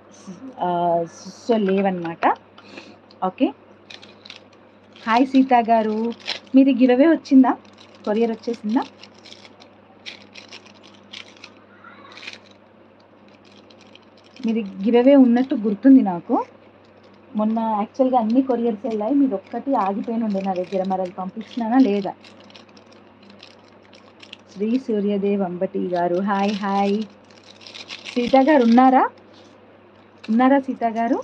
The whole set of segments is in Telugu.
సో లేవన్నమాట ఓకే హాయ్ సీత గారు మీది గివవే వచ్చిందా కొరియర్ వచ్చేసిందా మీది గివవే ఉన్నట్టు గుర్తుంది నాకు మొన్న యాక్చువల్గా అన్ని కొరియర్స్ వెళ్ళాయి మీది ఒక్కటి ఆగిపోయిన ఉండే నా దగ్గర మరి అది పంపించినానా లేదా శ్రీ సూర్యదేవ్ అంబటి గారు హాయ్ హాయ్ సీత గారు ఉన్నారా ఉన్నారా సీత గారు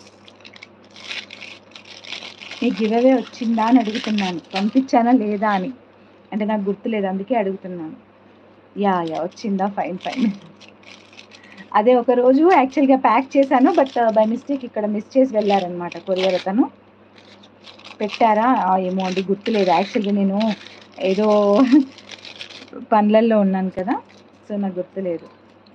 మీ గివవే వచ్చిందా అని అడుగుతున్నాను పంపించానా లేదా అని అంటే నాకు గుర్తులేదు అందుకే అడుగుతున్నాను యా యా వచ్చిందా ఫైన్ ఫైన్ అదే ఒక రోజు యాక్చువల్గా ప్యాక్ చేశాను బట్ బై మిస్టేక్ ఇక్కడ మిస్ చేసి వెళ్ళారనమాట కొరియర్ అతను పెట్టారా ఆ, ఏమో అండి గుర్తులేదు యాక్చువల్గా నేను ఏదో పనులల్లో ఉన్నాను కదా సో నాకు గుర్తులేదు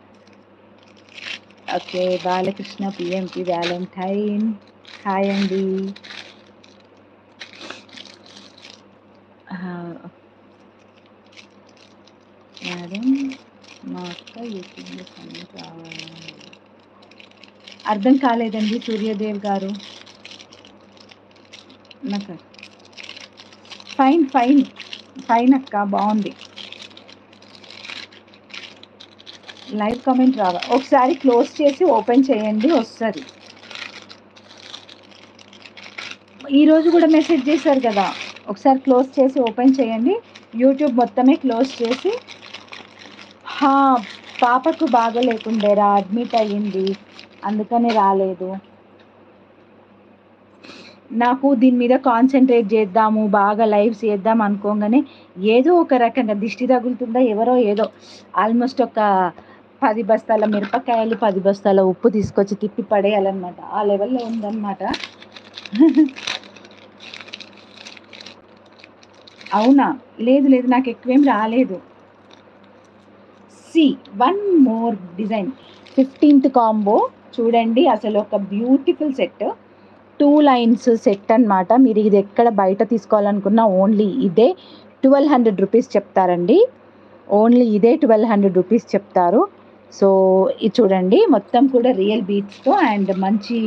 okay Balakrishna PMP valentine hi అండి ఆ, మేడం మా అక్క యూట్యూబ్లో పని కావాలా అర్థం కాలేదండి సూర్యదేవ్ గారు నాకు ఫైన్ ఫైన్ ఫైన్ అక్క బాగుంది లైవ్ కామెంట్ రావా ఒకసారి క్లోజ్ చేసి ఓపెన్ చేయండి వస్తుంది ఈరోజు కూడా మెసేజ్ చేశారు కదా ఒకసారి క్లోజ్ చేసి ఓపెన్ చేయండి యూట్యూబ్ మొత్తమే క్లోజ్ చేసి హా, పాపకు బాగోలేకుండేరా అడ్మిట్ అయ్యింది అందుకని రాలేదు నాకు దీని మీద కాన్సన్ట్రేట్ చేద్దాము బాగా లైవ్స్ చేద్దాం అనుకోగానే ఏదో ఒక రకంగా దిష్టి తగులుతుందా ఎవరో ఏదో ఆల్మోస్ట్ ఒక పది బస్తాల మిరపకాయలు పది బస్తాల ఉప్పు తీసుకొచ్చి తిప్పి పడేయాలన్నమాట ఆ లెవెల్లో ఉందన్నమాట అవునా లేదు లేదు నాకు ఎక్కువేం రాలేదు see one more design fifteenth combo చూడండి అసలు ఒక beautiful set two lines set అన్నమాట మీరు ఇది ఎక్కడ బయట తీసుకోవాలనుకున్నా ఓన్లీ ఇదే ట్వెల్వ్ హండ్రెడ్ రూపీస్ చెప్తారండి ఓన్లీ ఇదే ట్వెల్వ్ హండ్రెడ్ రూపీస్ చెప్తారు సో ఇది చూడండి మొత్తం కూడా రియల్ బీట్స్తో అండ్ మంచి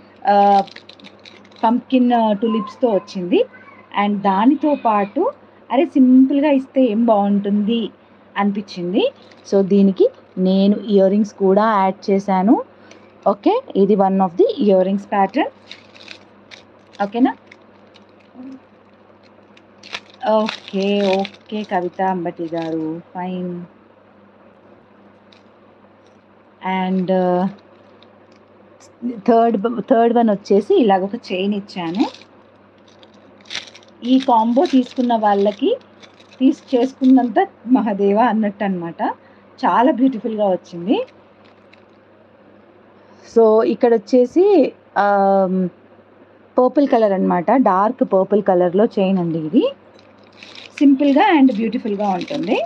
పంకిన్ టులిప్స్తో వచ్చింది అండ్ దానితో పాటు అరే సింపుల్గా ఇస్తే ఏం బాగుంటుంది అనిపించింది సో దీనికి నేను ఇయర్ రింగ్స్ కూడా యాడ్ చేశాను ఓకే ఇది one of the ear rings pattern ఓకేనా okay okay Kavitha Ambati garu fine and third third one వచ్చేసి ఇలాగ ఒక చైన్ ఇచ్చాను ఈ కాంబో తీసుకున్న వాళ్ళకి తీసి చేసుకున్నంత మహాదేవ అన్నట్టు అనమాట చాలా బ్యూటిఫుల్గా వచ్చింది సో ఇక్కడ వచ్చేసి పర్పుల్ కలర్ అన్నమాట డార్క్ పర్పుల్ కలర్లో చైన్ అండి ఇది సింపుల్గా అండ్ బ్యూటిఫుల్గా ఉంటుంది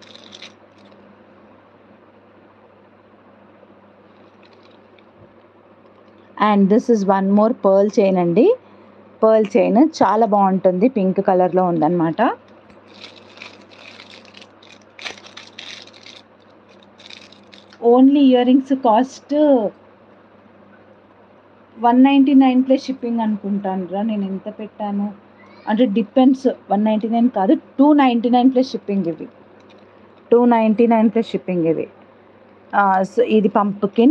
and this is one more pearl chain అండి పర్ల్ చైన్ చాలా బాగుంటుంది పింక్ కలర్లో ఉందన్నమాట only ear rings cost one ninety nine plus shipping అనుకుంటాను రా నేను ఎంత పెట్టాను అంటే డిపెండ్స్ వన్ నైంటీ నైన్ కాదు two ninety nine plus shipping ఇవి two ninety nine plus shipping ఇవి సో ఇది పంపుకిన్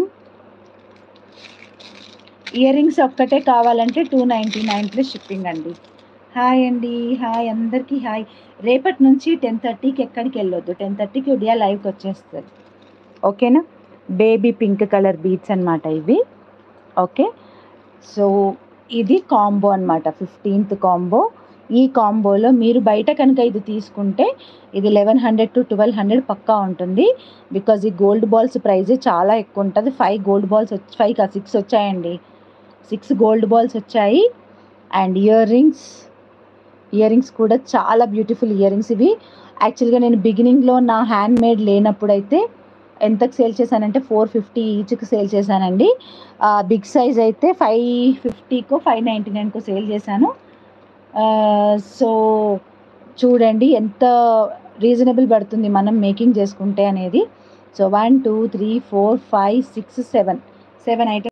ఇయర్ రింగ్స్ ఒక్కటే కావాలంటే two ninety nine plus shipping అండి హాయ్ అండి హాయ్ అందరికీ హాయ్ రేపటి నుంచి టెన్ థర్టీకి ఎక్కడికి వెళ్ళొద్దు టెన్ థర్టీకి ఉదయా లైవ్కి వచ్చేస్తుంది ఓకేనా బేబీ పింక్ కలర్ బీట్స్ అనమాట ఇవి ఓకే సో ఇది కాంబో అనమాట ఫిఫ్టీన్త్ కాంబో ఈ కాంబోలో మీరు బయట కనుక ఇది తీసుకుంటే ఇది eleven hundred to twelve hundred పక్కా ఉంటుంది బికాజ్ ఈ గోల్డ్ బాల్స్ ప్రైజ్ చాలా ఎక్కువ ఉంటుంది ఫైవ్ గోల్డ్ బాల్స్ వచ్చి ఫైవ్ కా సిక్స్ వచ్చాయండి సిక్స్ గోల్డ్ బాల్స్ వచ్చాయి and earrings ear rings కూడా చాలా బ్యూటిఫుల్ ఇయర్ రింగ్స్ ఇవి యాక్చువల్గా నేను బిగినింగ్లో నా హ్యాండ్ మేడ్ లేనప్పుడైతే ఎంతకు సేల్ చేశానంటే ఫోర్ ఫిఫ్టీ ఈచ్కి సేల్ చేశానండి బిగ్ సైజ్ అయితే ఫైవ్ ఫిఫ్టీకో ఫైవ్ నైంటీ నైన్కో సేల్ చేశాను సో చూడండి ఎంత రీజనబుల్ పడుతుంది మనం మేకింగ్ చేసుకుంటే అనేది so one two three four five six seven seven items